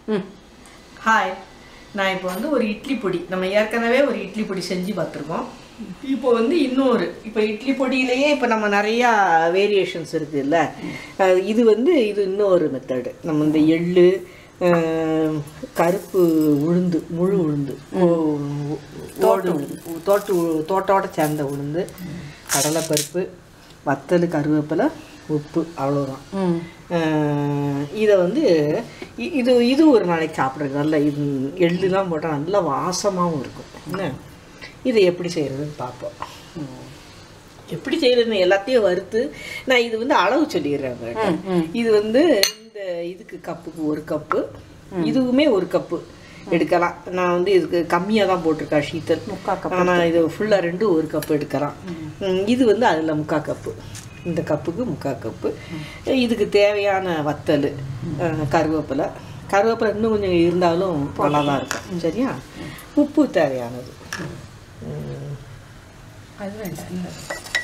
ம் ஹாய் நான் இப்போ வந்து ஒரு இட்லி பொடி நம்ம ஏற்கனவே ஒரு இட்லி பொடி செஞ்சு பார்த்துருக்கோம் இப்போ வந்து இன்னொரு இப்போ இட்லி பொடியிலேயே இப்போ நம்ம நிறையா வேரியேஷன்ஸ் இருக்குல்ல அஹ் இது வந்து இது இன்னொரு மெத்தடு நம்ம இந்த எள்ளு அஹ், கருப்பு உளுந்து முழு உளுந்து ஓ- ஓடு தோட்டு உ- தோட்டோட சேர்ந்த உளுந்து கடலைப்பருப்பு வத்தல் கருவேப்பிலை உப்பு அவ்வளோதான் ம் அஹ் இதை வந்து இ- இது இது ஒரு நாளைக்கு சாப்பிட்றது நல்ல இது எள்ளுலாம் போட்டால் நல்லா வாசமாகவும் இருக்கும் என்ன இதை எப்படி செய்கிறதுன்னு பார்ப்போம் எப்படி செய்கிறதுன்னு எல்லாத்தையும் வறுத்து நான் இது வந்து அளவு சொல்லிடுறேன் உங்கள்கிட்ட. இது வந்து இந்த இதுக்கு கப்புக்கு ஒரு கப்பு இதுவுமே ஒரு கப்பு எடுக்கலாம் நான் வந்து இதுக்கு கம்மியாக தான் போட்டிருக்கேன் ஷீத்தல் முக்கா கப் ஆனால் இது ஃபுல்லாக ரெண்டு ஒரு கப்பு எடுக்கலாம் ம், இது வந்து அதில் முக்கா கப்பு இந்த கப்புக்கு முக்கா கப்பு இதுக்கு தேவையான வத்தல் அஹ், கருவேப்பிலை கருவேப்பிலை இன்னும் கொஞ்சம் இருந்தாலும் நல்லா தான் இருக்கும் சரியா உப்பு தேவையானது ம், அது வேண்டாம் இந்த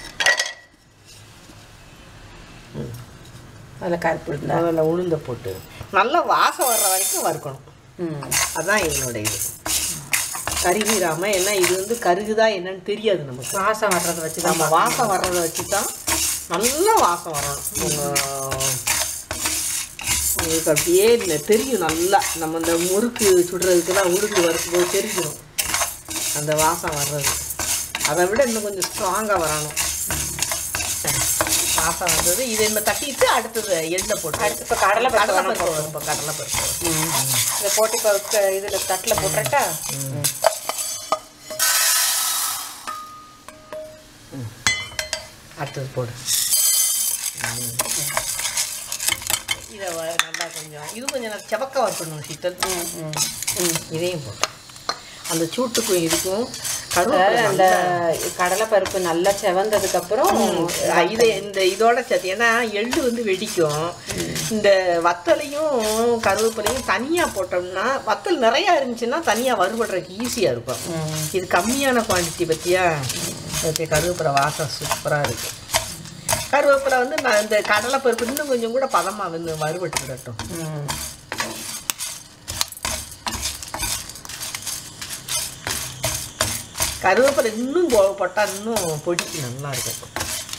அதில் கருப்பு இருந்தா அதில் உளுந்த போட்டு நல்லா வாசம் வர்ற வரைக்கும் வறுக்கணும் ம் அதான் இதனோட இது கருகிராம ஏன்னா இது வந்து கருகுதா என்னன்னு தெரியாது நமக்கு வாசம் வர்றதை வச்சு தான் நம்ம வாசம் வர்றதை வச்சு தான் நல்ல வாசம் வரணும் உங்க- உங்களுக்கு அப்படியே நெ- தெரியும் நல்லா நம்ம இந்த முறுக்கு சுடுறதுக்கெல்லாம் உளுந்து வறுக்கும்போது தெரிஞ்சிடும் அந்த வாசம் வர்றது அதை விட இன்னும் கொஞ்சம் ஸ்ட்ராங்காக வரணும் வாசம் வந்தது இதை நம்ம தட்டிட்டு அடுத்தது எண்ணெய் போட்டு அடுத்து இப்போ கடலை பருப்பு கடலை வேணும் பருப்பு வரும் இப்போ கடலை பருப்பு வரும். இதை போட்டு இப்போ இதில் தட்டில் போட்டுறட்டா அடுத்தது போடு இதை வ- நல்லா கொஞ்சம் இது கொஞ்சம் நல்லா செவக்க வறுக்கணும் சீத்தல் ம் ம் ம், இதையும் போட்டு அந்த சூட்டுக்கும் இதுக்கும் அதாவது கருவேப்பிலை அந்த கடலை பருப்பு நல்லா செவந்ததுக்கு அப்புறம் நல்லா- இது இந்த இதோட சேர்த்து ஏன்னா எள்ளு வந்து வெடிக்கும் இந்த வத்தலையும் கருவேப்பிலையும் தனியாக போட்டோம்னா வத்தல் நிறையா இருந்துச்சுன்னா தனியாக வறுபடுறதுக்கு ஈஸியாக இருக்கும் இது கம்மியான குவான்டிட்டி பற்றியா ஓகே கருவேப்பிலை வாசம் சூப்பராக இருக்கு கருவேப்பிலை வந்து நான் இந்த கடலை பருப்பு இன்னும் கொஞ்சம் கூட பதமாக வந்து வறுபட்டு விடட்டும் ம் கருவேப்பிலை இன்னும் போ- போட்டா இன்னும் பொடிக்கு நல்லா இருக்கும்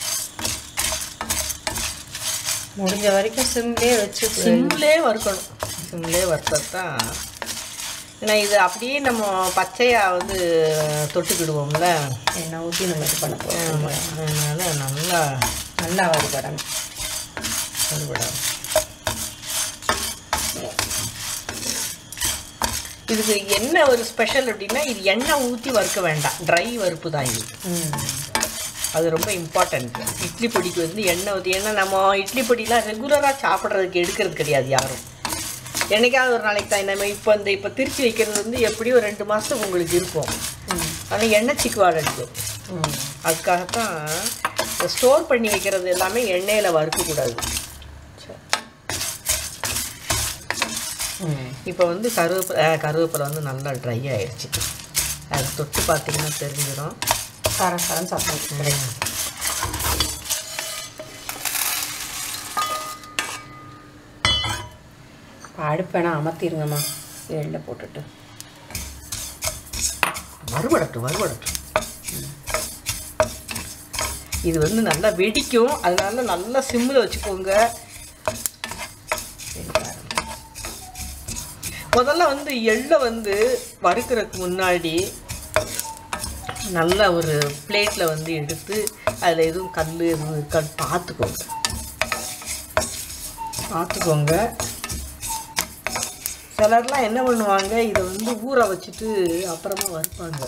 முடிஞ்ச வரைக்கும் சிம்லேயே வச்சு சிம்லே வறுக்கணும் சிம்லே வறுத்ததான் ஏன்னா இது அப்படியே நம்ம பச்சையாக வந்து தொட்டுக்கிடுவோம்ல எண்ணெய் ஊற்றி நம்ம இது பண்ண போகிறோம் ஆமா. அதனால நல்லா நல்லா வறுபடணும் வறுபடும் இதுக்கு என்ன ஒரு ஸ்பெஷல் அப்படின்னா இது எண்ணெய் ஊற்றி வறுக்க வேண்டாம் ட்ரை வறுப்பு தான் இது ம் அது ரொம்ப இம்பார்ட்டன்ட் இட்லி பொடிக்கு வந்து எண்ணெய் ஊற்றி ஏன்னா நம்ம இட்லி பொடிலாம் ரெகுலராக சாப்பிட்றதுக்கு எடுக்கிறது கிடையாது யாரும் என்னைக்காவது ஒரு நாளைக்கு தான் நம்ம இப்போ இந்த இப்போ திருச்சி வைக்கிறது வந்து எப்படியும் ரெண்டு மாதத்துக்கு உங்களுக்கு இருக்கும் ஆனால் எண்ணெய் சிக்குவாடு அடிக்கும் ம் அதுக்காகத்தான் ஸ்டோர் பண்ணி வைக்கிறது எல்லாமே எண்ணெயில் வறுக்கக்கூடாது ம் இப்போ வந்து கருவேப்பிலை கருவேப்பிலை வந்து நல்லா ட்ரை ஆயிடுச்சு அது தொட்டு பார்த்தீங்கன்னா தெரிஞ்சிடும் கார காரம் சாப்பிட்டு அடுப்பேனா அமர்த்திருங்கம்மா எள்ளை போட்டுட்டு வறுபடட்டும் வறுபடட்டும் இது வந்து நல்லா வெடிக்கும் அதனால நல்லா சிம்மில் வச்சுக்கோங்க முதல்ல வந்து எள்ளை வந்து வறுக்கிறதுக்கு முன்னாடி நல்லா ஒரு பிளேட்டில் வந்து எடுத்து அதில் எதுவும் கல் எதுவும் இருக்கான்னு பார்த்துக்கோங்க பார்த்துக்கோங்க சிலர்லாம் என்ன பண்ணுவாங்க இதை வந்து ஊற வச்சுட்டு அப்புறமா வறுப்பாங்க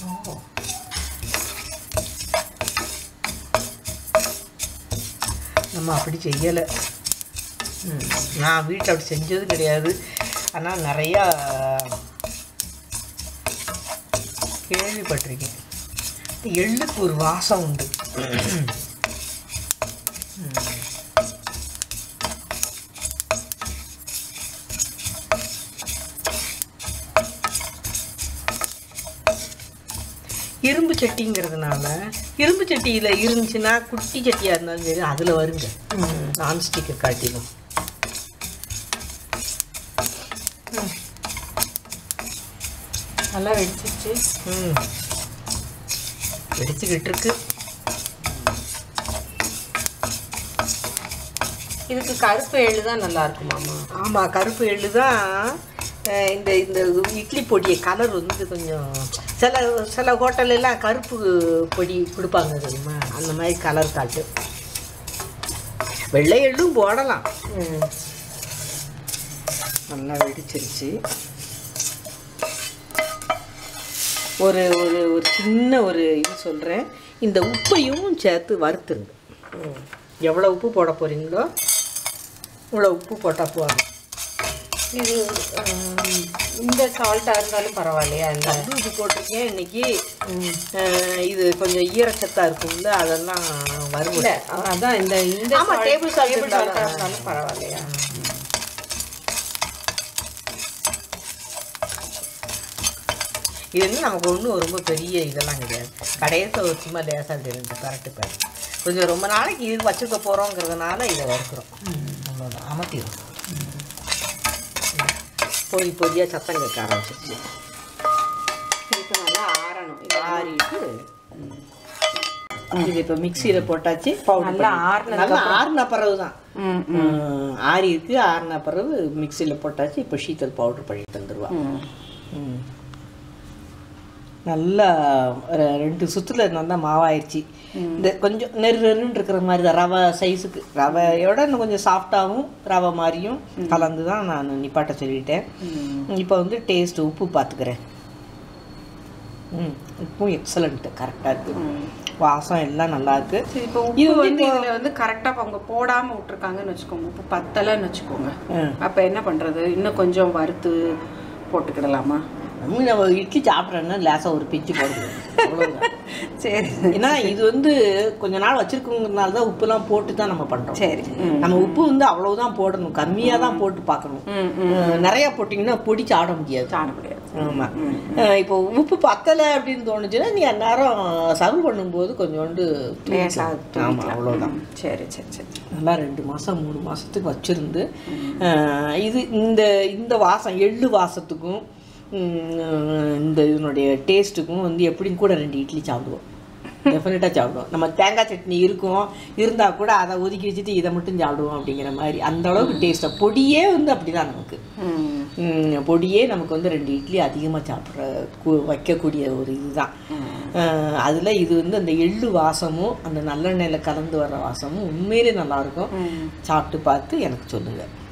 நம்ம அப்படி செய்யலை நான் வீட்டில் அப்படி செஞ்சது கிடையாது ஆனால் நிறையா கேள்விப்பட்டிருக்கேன் எள்ளுக்கு ஒரு வாசம் உண்டு இரும்பு சட்டிங்கிறதுனால இரும்பு சட்டியில் இருந்துச்சுன்னா குட்டி சட்டியாக இருந்தாலும் சரி அதில் வருங்க நான்ஸ்டிக்கை காட்டிலும் நல்லா வெடிச்சிருச்சு ம் வெடிச்சுக்கிட்டு இருக்கு இதுக்கு கருப்பு எள்ளு தான் நல்லா இருக்குமாம்மா ஆமாம் கருப்பு எள்ளு தான் அஹ், இந்த இந்த இட்லி பொடியை கலர் வந்து கொஞ்சம் சில சில ஹோட்டல்லாம் கருப்பு பொடி கொடுப்பாங்க தெரியுமா அந்த மாதிரி கலர் காட்டு வெள்ளை எள்ளும் போடலாம் ம் நல்லா வெடிச்சிருச்சு ஒரு ஒரு ஒரு சின்ன ஒரு இது சொல்கிறேன் இந்த உப்பையும் சேர்த்து வறுத்துருங்க ம் எவ்வளோ உப்பு போட போகிறீங்களோ இவ்வளோ உப்பு போட்டால் போதும் இது ஆம், இந்த சால்ட்டாக இருந்தாலும் பரவாயில்லையா இந்த கல் உப்பு போட்டிருக்கேன் இன்னைக்கு ம் அஹ், இது கொஞ்சம் ஈரச்சத்தாக இருக்கும்ல அதெல்லாம் வறுவல இல்லை அதான் இந்த இந்த ஆமா, table salt டேபிள் இருந்தாலும். சால்ட்டாக இருந்தாலும் பரவாயில்லையா இது வந்து நமக்கு ஒன்றும் ரொம்ப பெரிய இதெல்லாம் கிடையாது கடையத்தை ஒரு சும்மா லேசாக தெரிஞ்சு கரெக்டு பாரு கொஞ்சம் ரொம்ப நாளைக்கு இது வச்சுக்க போகிறோங்கிறதுனால இதை வறுக்கிறோம் அவ்வளோதான் அமர்த்திடும் பொறி பொரியாக சத்தம் கேட்க ஆரம்பிச்சிருச்சு இப்போ நல்லா ஆறணும் இது ஆறிட்டு இது இப்போ மிக்சியில் போட்டாச்சு பவுடர் நல்லா ஆறுனதுக்கு நல்லா ஆறின பிறகு தான் ம் ஆறி இருக்கு ஆறின பிறகு மிக்சியில் போட்டாச்சு இப்போ ஷீத்தல் பவுடர் பண்ணி தந்துடுவா ம் ம். நல்லா ஒரு ரெண்டு சுற்றுல நல்லா மாவாயிருச்சு இந்த கொஞ்சம் நெரு நெருன்னு இருக்கிற மாதிரி தான் ரவை சைஸுக்கு ரவையோட இன்னும் கொஞ்சம் சாஃப்டாகவும் ரவை மாதிரியும் கலந்து தான் நான் நிப்பாட்ட சொல்லிட்டேன் இப்போ வந்து டேஸ்ட் உப்பு பார்த்துக்கிறேன் ம் உப்பும் எக்ஸலண்ட்டு கரெக்டாக இருக்குது வாசம் எல்லாம் நல்லா இருக்கு சரி இப்போ இது உப்பு வந்து வந்து இதில் வந்து கரெக்டாக அவங்க போடாமல் விட்டுருக்காங்கன்னு வச்சுக்கோங்க உப்பு பத்தலைன்னு வச்சுக்கோங்க ம். அப்போ என்ன பண்ணுறது இன்னும் கொஞ்சம் வறுத்து போட்டுக்கிடலாமா நம்ம நம்ம இட்லி சாப்பிட்றேன்னா லேசாக ஒரு பிச்சு போடுவோம் அவ்வளோதான் சரி ஏன்னா இது வந்து கொஞ்ச நாள் வச்சிருக்கோங்கிறதுனால தான் உப்புலாம் போட்டு தான் நம்ம பண்ணுறோம் சரி ம் நம்ம உப்பு வந்து அவ்வளவுதான் போடணும் கம்மியாக தான் போட்டு பார்க்கணும் ம் ம் அஹ் நிறைய போட்டிங்கன்னா பொடி சாட முடியாது சாண முடியாது ஆமாம் இப்போ உப்பு பத்தலை அப்படின்னு தோணுச்சுன்னா நீ அந்நேரம் சர்வ் பண்ணும்போது கொஞ்சோண்டு லேசா ஆமாம் அவ்வளோதான் ம், சரி சரி சரி நல்லா ரெண்டு மாதம் மூணு மாதத்துக்கு வச்சுருந்து அஹ் இது இந்த இந்த வாசம் எள்ளு வாசத்துக்கும் உம், இந்த இதனுடைய டேஸ்ட்டுக்கும் வந்து எப்படியும் கூட ரெண்டு இட்லி சாப்பிடுவோம் டெஃபினட்டாக சாப்பிடுவோம் நம்ம தேங்காய் சட்னி இருக்கும் இருந்தால் கூட அதை ஒதுக்கி வச்சுட்டு இதை மட்டும் சாப்பிடுவோம் அப்படிங்கிற மாதிரி அந்த அளவுக்கு டேஸ்ட்டாக பொடியே வந்து அப்படிதான் நமக்கு ம் உம், பொடியே நமக்கு வந்து ரெண்டு இட்லி அதிகமாக சாப்பிட்ற கு- வைக்கக்கூடிய ஒரு இதுதான் அதில் இது வந்து அந்த எள்ளு வாசமும் அந்த நல்லெண்ணெயில் கலந்து வர்ற வாசமும் உண்மையிலே நல்லாயிருக்கும் ம் சாப்பிட்டு பார்த்து எனக்கு சொல்லுங்கள்